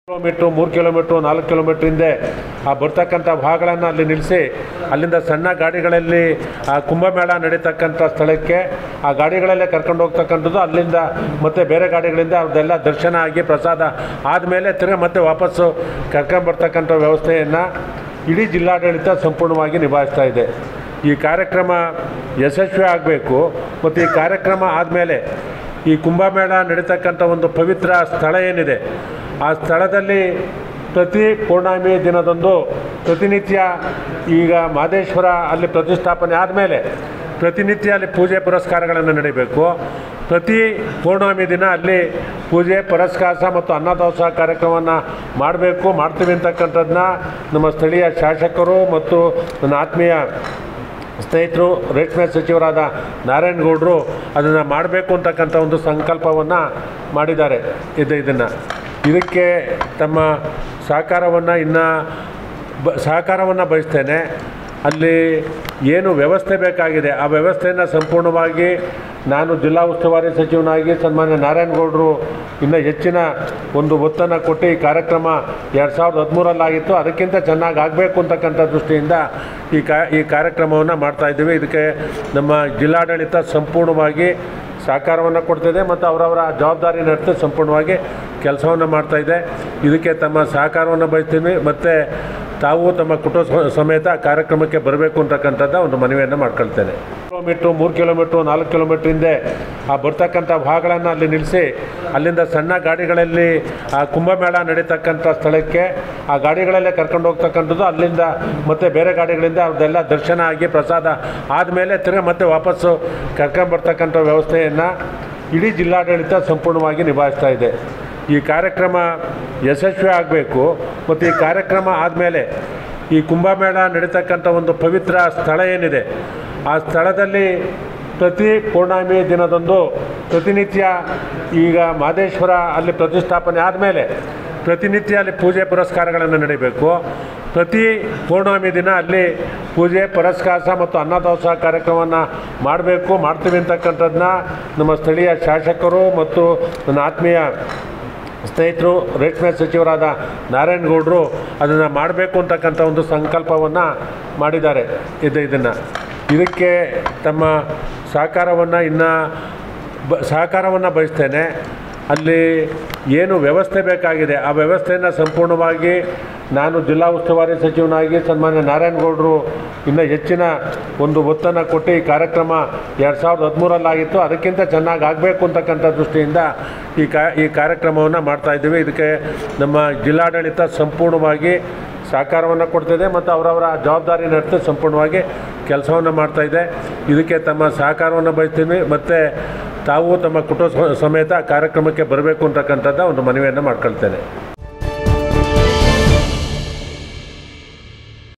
kilometre ಮೂರು kilometre ನಾಲ್ಕು kilometre ಹಿಂದೆ ಆ ಬರ್ತಕ್ಕಂಥ ಭಾಗಗಳನ್ನು ಅಲ್ಲಿ ನಿಲ್ಲಿಸಿ ಅಲ್ಲಿಂದ ಸಣ್ಣ ಗಾಡಿಗಳಲ್ಲಿ ಆ ಕುಂಭಮೇಳ ನಡೀತಕ್ಕಂಥ ಸ್ಥಳಕ್ಕೆ ಆ ಗಾಡಿಗಳಲ್ಲೇ ಕರ್ಕೊಂಡು ಹೋಗ್ತಕ್ಕಂಥದ್ದು ಅಲ್ಲಿಂದ ಮತ್ತೆ ಬೇರೆ ಗಾಡಿಗಳಿಂದ ಅವ್ರದ್ದೆಲ್ಲ ದರ್ಶನ ಆಗಿ ಪ್ರಸಾದ ಆದಮೇಲೆ ತಿರ್ಗಿ ಮತ್ತೆ ವಾಪಸ್ಸು ಕರ್ಕೊಂಬರ್ತಕ್ಕಂಥ ವ್ಯವಸ್ಥೆಯನ್ನು ಇಡೀ ಜಿಲ್ಲಾಡಳಿತ ಸಂಪೂರ್ಣವಾಗಿ ನಿಭಾಯಿಸ್ತಾ ಇದೆ ಈ ಕಾರ್ಯಕ್ರಮ ಯಶಸ್ವಿ ಆಗಬೇಕು ಮತ್ತು ಈ ಕಾರ್ಯಕ್ರಮ ಆದಮೇಲೆ ಈ ಕುಂಭಮೇಳ ನಡೀತಕ್ಕಂಥ ಒಂದು ಪವಿತ್ರ ಸ್ಥಳ ಏನಿದೆ ಆ ಸ್ಥಳದಲ್ಲಿ ಪ್ರತಿ ಪೌರ್ಣಮಿ ದಿನದಂದು ಪ್ರತಿನಿತ್ಯ ಈಗ ಮಾದೇಶ್ವರ ಅಲ್ಲಿ ಪ್ರತಿಷ್ಠಾಪನೆ ಆದಮೇಲೆ ಪ್ರತಿನಿತ್ಯ ಅಲ್ಲಿ ಪೂಜೆ ಪುರಸ್ಕಾರಗಳನ್ನು ನಡೀಬೇಕು ಪ್ರತಿ ಪೌರ್ಣಮಿ ದಿನ ಅಲ್ಲಿ ಪೂಜೆ ಪುರಸ್ಕಾರ ಮತ್ತು ಅನ್ನದಾಸೋಹ ಕಾರ್ಯಕ್ರಮವನ್ನು ಮಾಡಬೇಕು ಮಾಡ್ತೀವಿ ಅಂತಕ್ಕಂಥದ್ದನ್ನ ನಮ್ಮ ಸ್ಥಳೀಯ ಶಾಸಕರು ಮತ್ತು ನನ್ನ ಆತ್ಮೀಯ ಸ್ನೇಹಿತರು ರೇಷ್ಮೆ ಸಚಿವರಾದ ನಾರಾಯಣಗೌಡರು ಅದನ್ನು ಮಾಡಬೇಕು ಅಂತಕ್ಕಂಥ ಒಂದು ಸಂಕಲ್ಪವನ್ನು ಮಾಡಿದ್ದಾರೆ ಇದು ಇದನ್ನು ಇದಕ್ಕೆ ತಮ್ಮ ಸಹಕಾರವನ್ನು ಇನ್ನು ಬ ಸಹಕಾರವನ್ನು ಬಯಸ್ತೇನೆ ಅಲ್ಲಿ ಏನು ವ್ಯವಸ್ಥೆ ಬೇಕಾಗಿದೆ ಆ ವ್ಯವಸ್ಥೆಯನ್ನು ಸಂಪೂರ್ಣವಾಗಿ ನಾನು ಜಿಲ್ಲಾ ಉಸ್ತುವಾರಿ ಸಚಿವನಾಗಿ ಸನ್ಮಾನ್ಯ ನಾರಾಯಣಗೌಡರು ಇನ್ನು ಹೆಚ್ಚಿನ ಒಂದು ಒತ್ತನ್ನು ಕೊಟ್ಟು ಈ ಕಾರ್ಯಕ್ರಮ ಎರಡು ಸಾವಿರದ ಹದಿಮೂರಲ್ಲಾಗಿತ್ತು ಅದಕ್ಕಿಂತ ಚೆನ್ನಾಗಿ ಆಗಬೇಕು ಅಂತಕ್ಕಂಥ ದೃಷ್ಟಿಯಿಂದ ಈ ಕಾ ಈ ಕಾರ್ಯಕ್ರಮವನ್ನು ಮಾಡ್ತಾಯಿದ್ದೀವಿ ಇದಕ್ಕೆ ನಮ್ಮ ಜಿಲ್ಲಾಡಳಿತ ಸಂಪೂರ್ಣವಾಗಿ ಸಹಕಾರವನ್ನು ಕೊಡ್ತಿದೆ ಮತ್ತು ಅವರವರ ಜವಾಬ್ದಾರಿ ನಡೆದು ಸಂಪೂರ್ಣವಾಗಿ ಕೆಲಸವನ್ನು ಮಾಡ್ತಾಯಿದೆ ಇದಕ್ಕೆ ತಮ್ಮ ಸಹಕಾರವನ್ನು ಬಯಸ್ತೀನಿ ಮತ್ತು ತಾವು ತಮ್ಮ ಕುಟುಂಬ ಸ- ಸಮೇತ ಕಾರ್ಯಕ್ರಮಕ್ಕೆ ಬರಬೇಕು ಅಂತಕ್ಕಂಥದ್ದು ಒಂದು ಮನವಿಯನ್ನು ಮಾಡ್ಕೊಳ್ತೇನೆ ಕಿಲೋಮೀಟ್ರು ಮೂರು ಕಿಲೋಮೀಟ್ರು ನಾಲ್ಕು ಕಿಲೋಮೀಟ್ರ್ ಹಿಂದೆ ಆ ಬರ್ತಕ್ಕಂಥ ಭಾಗಗಳನ್ನು ಅಲ್ಲಿ ನಿಲ್ಲಿಸಿ ಅಲ್ಲಿಂದ ಸಣ್ಣ ಗಾಡಿಗಳಲ್ಲಿ ಆ ಕುಂಭಮೇಳ ನಡೀತಕ್ಕಂಥ ಸ್ಥಳಕ್ಕೆ ಆ ಗಾಡಿಗಳಲ್ಲೇ ಕರ್ಕೊಂಡು ಹೋಗ್ತಕ್ಕಂಥದ್ದು ಅಲ್ಲಿಂದ ಮತ್ತೆ ಬೇರೆ ಗಾಡಿಗಳಿಂದ ಅವ್ರದ್ದೆಲ್ಲ ದರ್ಶನ ಆಗಿ ಪ್ರಸಾದ ಆದಮೇಲೆ ತಿರ್ಗಿ ಮತ್ತೆ ವಾಪಸ್ಸು ಕರ್ಕೊಂಬರ್ತಕ್ಕಂಥ ವ್ಯವಸ್ಥೆಯನ್ನು ಇಡೀ ಜಿಲ್ಲಾಡಳಿತ ಸಂಪೂರ್ಣವಾಗಿ ನಿಭಾಯಿಸ್ತಾ ಇದೆ ಈ ಕಾರ್ಯಕ್ರಮ ಯಶಸ್ವಿ ಆಗಬೇಕು ಮತ್ತು ಈ ಕಾರ್ಯಕ್ರಮ ಆದಮೇಲೆ ಈ ಕುಂಭಮೇಳ ನಡೀತಕ್ಕಂಥ ಒಂದು ಪವಿತ್ರ ಸ್ಥಳ ಏನಿದೆ ಆ ಸ್ಥಳದಲ್ಲಿ ಪ್ರತಿ ಪೌರ್ಣಮಿ ದಿನದಂದು ಪ್ರತಿನಿತ್ಯ ಈಗ ಮಾದೇಶ್ವರ ಅಲ್ಲಿ ಪ್ರತಿಷ್ಠಾಪನೆ ಆದಮೇಲೆ ಪ್ರತಿನಿತ್ಯ ಅಲ್ಲಿ ಪೂಜೆ ಪುರಸ್ಕಾರಗಳನ್ನು ನಡೀಬೇಕು ಪ್ರತಿ ಪೌರ್ಣಮಿ ದಿನ ಅಲ್ಲಿ ಪೂಜೆ ಪುರಸ್ಕಾರ ಮತ್ತು ಅನ್ನದಾಸೋಹ ಕಾರ್ಯಕ್ರಮವನ್ನು ಮಾಡಬೇಕು ಮಾಡ್ತೀವಿ ಅಂತಕ್ಕಂಥದ್ದನ್ನ ನಮ್ಮ ಸ್ಥಳೀಯ ಶಾಸಕರು ಮತ್ತು ನನ್ನ ಆತ್ಮೀಯ ಸ್ನೇಹಿತರು ರೇಷ್ಮೆ ಸಚಿವರಾದ ನಾರಾಯಣಗೌಡರು ಅದನ್ನು ಮಾಡಬೇಕು ಅಂತಕ್ಕಂಥ ಒಂದು ಸಂಕಲ್ಪವನ್ನು ಮಾಡಿದ್ದಾರೆ ಇದು ಇದನ್ನು ಇದಕ್ಕೆ ತಮ್ಮ ಸಹಕಾರವನ್ನು ಇನ್ನು ಬ ಸಹಕಾರವನ್ನು ಬಯಸ್ತೇನೆ ಅಲ್ಲಿ ಏನು ವ್ಯವಸ್ಥೆ ಬೇಕಾಗಿದೆ ಆ ವ್ಯವಸ್ಥೆಯನ್ನು ಸಂಪೂರ್ಣವಾಗಿ ನಾನು ಜಿಲ್ಲಾ ಉಸ್ತುವಾರಿ ಸಚಿವನಾಗಿ ಸನ್ಮಾನ್ಯ ನಾರಾಯಣಗೌಡರು ಇನ್ನು ಹೆಚ್ಚಿನ ಒಂದು ಒತ್ತನ್ನು ಕೊಟ್ಟು ಈ ಕಾರ್ಯಕ್ರಮ ಎರಡು ಸಾವಿರದ ಹದಿಮೂರಲ್ಲಾಗಿತ್ತು ಅದಕ್ಕಿಂತ ಚೆನ್ನಾಗಿ ಆಗಬೇಕು ಅಂತಕ್ಕಂಥ ದೃಷ್ಟಿಯಿಂದ ಈ ಕಾ ಈ ಕಾರ್ಯಕ್ರಮವನ್ನು ಮಾಡ್ತಾಯಿದ್ದೀವಿ ಇದಕ್ಕೆ ನಮ್ಮ ಜಿಲ್ಲಾಡಳಿತ ಸಂಪೂರ್ಣವಾಗಿ ಸಹಕಾರವನ್ನು ಕೊಡ್ತಿದೆ ಮತ್ತು ಅವರವರ ಜವಾಬ್ದಾರಿ ನಡೆದು ಸಂಪೂರ್ಣವಾಗಿ ಕೆಲಸವನ್ನು ಮಾಡ್ತಾಯಿದೆ ಇದಕ್ಕೆ ತಮ್ಮ ಸಹಕಾರವನ್ನು ಬಯಸ್ತೀನಿ ಮತ್ತು ತಾವು ತಮ್ಮ ಕುಟುಂಬ ಸ- ಸಮೇತ ಕಾರ್ಯಕ್ರಮಕ್ಕೆ ಬರಬೇಕು ಅಂತಕ್ಕಂಥದ್ದು ಒಂದು ಮನವಿಯನ್ನು ಮಾಡ್ಕೊಳ್ತೇನೆ